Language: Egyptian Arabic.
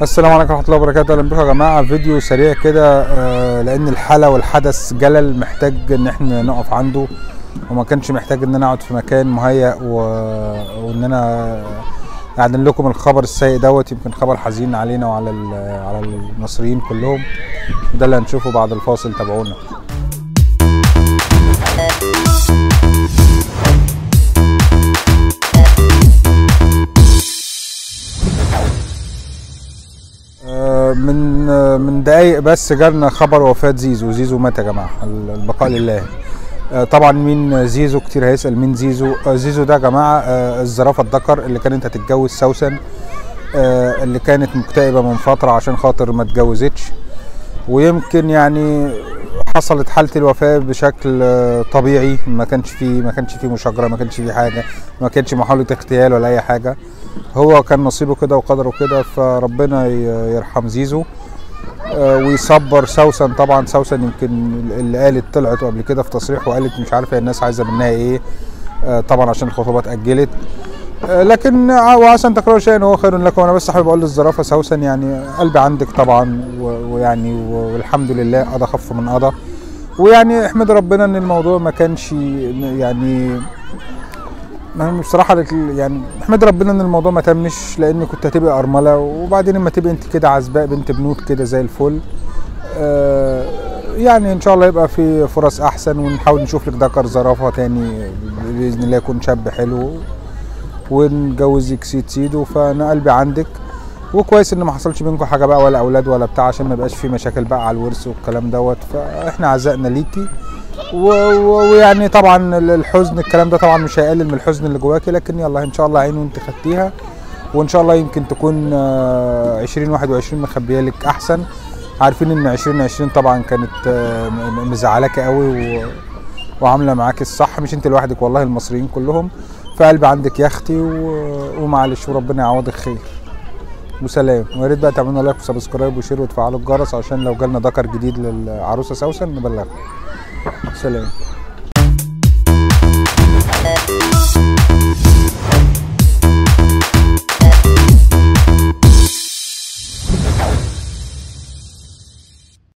السلام عليكم ورحمه الله وبركاته اهلا بكم يا جماعه فيديو سريع كده آه، لان الحاله والحدث جلل محتاج ان احنا نقف عنده وما كانش محتاج ان انا اقعد في مكان مهيأ و... وان انا اعلن لكم الخبر السيء دوت يمكن خبر حزين علينا وعلى ال... على المصريين كلهم ده اللي هنشوفه بعد الفاصل تابعونا آه، من آه، من دقايق بس جالنا خبر وفاة زيزو زيزو مات يا جماعة البقاء لله آه، طبعا مين زيزو كتير هيسأل مين زيزو آه، زيزو ده يا جماعة آه، الزرافة الذكر اللي كانت هتتجوز سوسن آه، اللي كانت مكتئبة من فترة عشان خاطر ما اتجوزتش ويمكن يعني حصلت حالة الوفاة بشكل آه، طبيعي ما كانش فيه ما كانش فيه مشاجرة ما كانش فيه حاجة ما كانش محاولة اغتيال ولا أي حاجة هو كان نصيبه كده وقدره كده فربنا ي- يرحم زيزو آه، ويصبر سوسن طبعا سوسن يمكن اللي قالت طلعت قبل كده في تصريح وقالت مش عارفه الناس عايزه منها ايه آه، طبعا عشان الخطوبه اتاجلت آه، لكن ع- وعسى ان تكرهوا شيئا وهو خير لكم انا بس حابب اقول للزرافه سوسن يعني قلبي عندك طبعا و- ويعني و- والحمد لله قضى خف من قضى ويعني احمد ربنا ان الموضوع ما كانش يعني ما بصراحة لك- يعني احمد ربنا ان الموضوع ما تمش لان كنت هتبقى ارملة وبعدين لما تبقى انت كده عزباء بنت بنوت كده زي الفل آه يعني ان شاء الله يبقى في فرص احسن ونحاول نشوف لك ذكر زرافة تاني باذن الله يكون شاب حلو ونجوزك سيد سيدو فانا قلبي عندك وكويس ان ما حصلش بينكم حاجه بقى ولا اولاد ولا بتاع عشان ما يبقاش في مشاكل بقى على الورث والكلام دوت فاحنا عزقنا ليكي و- و- ويعني طبعا الحزن الكلام ده طبعا مش هيقلل من الحزن اللي جواكي لكن يلا ان شاء الله عين وانت خدتيها وان شاء الله يمكن تكون آه، 2021 مخبيه لك احسن عارفين ان 2020 طبعا كانت آه، م- م- مزعلاكي قوي و... وعامله معاك الصح مش انت لوحدك والله المصريين كلهم فقلبي عندك يا اختي و... ومعلش وربنا يعوضك خير وسلام ويا ريت بقى تعملوا لايك وسبسكرايب وشير وتفعلوا الجرس عشان لو جالنا ذكر جديد للعروسه سوسن نبلغكم سلام